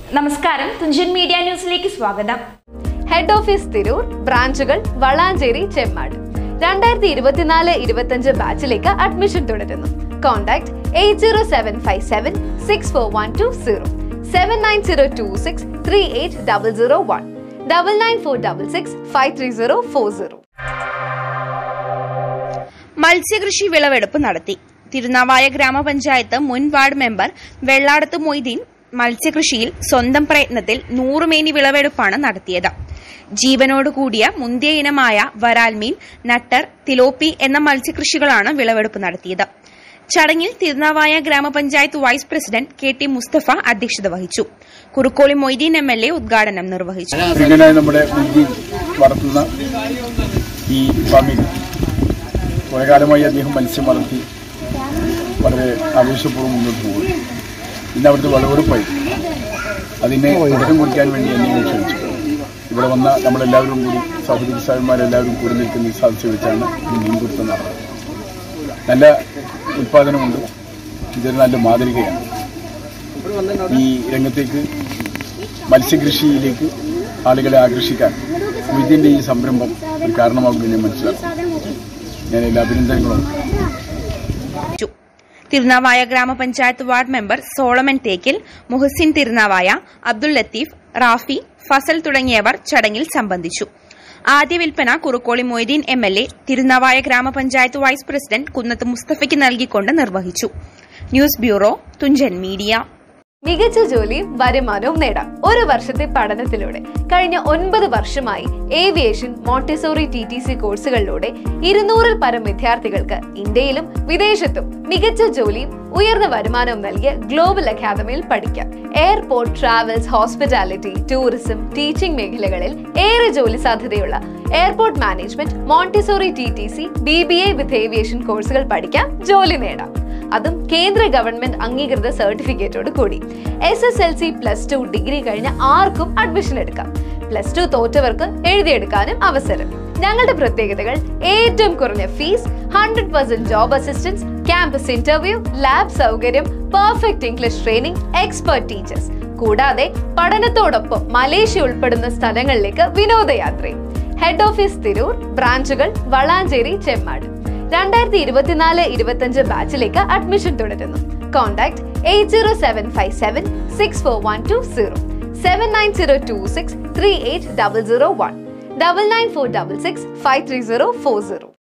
നമസ്കാരം തുഞ്ചൻ മീഡിയ ന്യൂസിലേക്ക് സ്വാഗതം ഹെഡ് ഓഫീസ് തിരൂർ ബ്രാഞ്ചുകൾ വളാഞ്ചേരി ചെമ്മാട് രണ്ടായിരത്തി ഇരുപത്തിനാല് ഇരുപത്തഞ്ച് ബാച്ചിലേക്ക് അഡ്മിഷൻ തുടരുന്നു contact eight zero seven five seven six four one two zero seven nine zero two six three eight double zero one double nine four double six five three zero four zero മത്സ്യകൃഷി വിളവെടുപ്പ് നടത്തി തിരുനാവായ ഗ്രാമപഞ്ചായത്ത് മുൻ ward member Velladath Moideen മത്സ്യകൃഷിയിൽ സ്വന്തം പ്രയത്നത്തിൽ നൂറുമേനി വിളവെടുപ്പാണ് നടത്തിയത് ജീവനോട് കൂടിയ മുന്തിയ ഇനമായ വരാൽമീൻ നട്ടർ തിലോപ്പി എന്ന മത്സ്യകൃഷികളാണ് വിളവെടുപ്പ് നടത്തിയത് ചടങ്ങിൽ Tirunavaya grama panchayat vice president K T Mustafa അധ്യക്ഷത വഹിച്ചു Kurukkoli Moideen M L A ഉദ്ഘാടനം നിർവഹിച്ചു ഇങ്ങനെ നമ്മുടെ മുന്തി വളർത്തുന്ന ഈ ഫാമിൽ കുറെ കാലമായി അദ്ദേഹം മത്സ്യം വളർത്തി വളരെ ആവേശപൂർവ്വം മുന്നോട്ട് പോകുന്നു ഇന്ന് അവിടുത്തെ വിളവെടുപ്പായി അതിനെ തുടക്കം കുറിക്കാൻ വേണ്ടി എന്നെ ക്ഷണിച്ചു ഇവിടെ വന്ന നമ്മളെല്ലാവരും കൂടി സഹോദരി സാഹന്മാരെല്ലാവരും കൂടി നിൽക്കുന്ന ഈ സാധിച്ചു വെച്ചാണ് ഈ മീൻപിടുത്തം നടന്നത് നല്ല ഉൽപാദനമുണ്ട് ഇതൊരു നല്ല മാതൃകയാണ് ഈ രംഗത്തേക്ക് മത്സ്യകൃഷിയിലേക്ക് ആളുകളെ ആകർഷിക്കാൻ ഇതിന്റെ ഈ സംരംഭം ഒരു കാരണമാകുമെന്ന് ഞാൻ മനസ്സിലാക്കുന്നു ഞാൻ എല്ലാ അഭിനന്ദനങ്ങളും അറിയിച്ചു. Tirunavaya grama panchayat ward member Solomon Thekkil Muhsin Tirunavaya Abdul Latheef Rafi Fasal തുടങ്ങിയവർ ചടങ്ങിൽ സംബന്ധിച്ചു ആദ്യ വിൽപ്പന Kurukkoli Moideen M L A Tirunavaya grama panchayat vice president കുന്നത്ത് മുസ്തഫയ്ക്ക് നൽകിക്കൊണ്ട് നിർവഹിച്ചു ന്യൂസ് ബ്യൂറോ തുഞ്ചൻ മീഡിയ മികച്ച ജോലിയും വരുമാനവും നേടാം ഒരു വർഷത്തെ പഠനത്തിലൂടെ കഴിഞ്ഞ ഒൻപത് വർഷമായി aviation Montessori T T C കോഴ്സുകളിലൂടെ ഇരുന്നൂറിൽ പരം വിദ്യാർത്ഥികൾക്ക് ഇന്ത്യയിലും വിദേശത്തും മികച്ച ജോലിയും ഉയർന്ന വരുമാനവും നൽകിയ ഗ്ലോബൽ അക്കാദമിയിൽ പഠിക്കാം airport travels hospitality tourism teaching മേഖലകളിൽ ഏറെ ജോലി സാധ്യതയുള്ള airport management Montessori T T C B B A with aviation കോഴ്സുകൾ പഠിക്കാം ജോലി നേടാം അതും കേന്ദ്ര ഗവൺമെന്റ് അംഗീകൃത സർട്ടിഫിക്കറ്റോട് കൂടി S S L C plus two degree കഴിഞ്ഞ ആർക്കും അഡ്മിഷൻ എടുക്കാം പ്ലസ് ടു തോറ്റവർക്ക് എഴുതിയെടുക്കാനും അവസരം ഞങ്ങളുടെ പ്രത്യേകതകൾ ഏറ്റവും കുറഞ്ഞ fees hundred percent job assistance campus interview lab സൗകര്യം perfect English training expert teachers കൂടാതെ പഠനത്തോടൊപ്പം മലേഷ്യ ഉൾപ്പെടുന്ന സ്ഥലങ്ങളിലേക്ക് വിനോദയാത്രയും ഹെഡ് ഓഫീസ് തിരൂർ ബ്രാഞ്ചുകൾ വളാഞ്ചേരി ചെമ്മാട് രണ്ടായിരത്തി ഇരുപത്തിനാല് ഇരുപത്തഞ്ച് ബാച്ചിലേക്ക് അഡ്മിഷൻ തുടരുന്നു contact eight zero seven five seven six four one two zero seven nine zero two six three eight double zero one double nine four double six five three zero four zero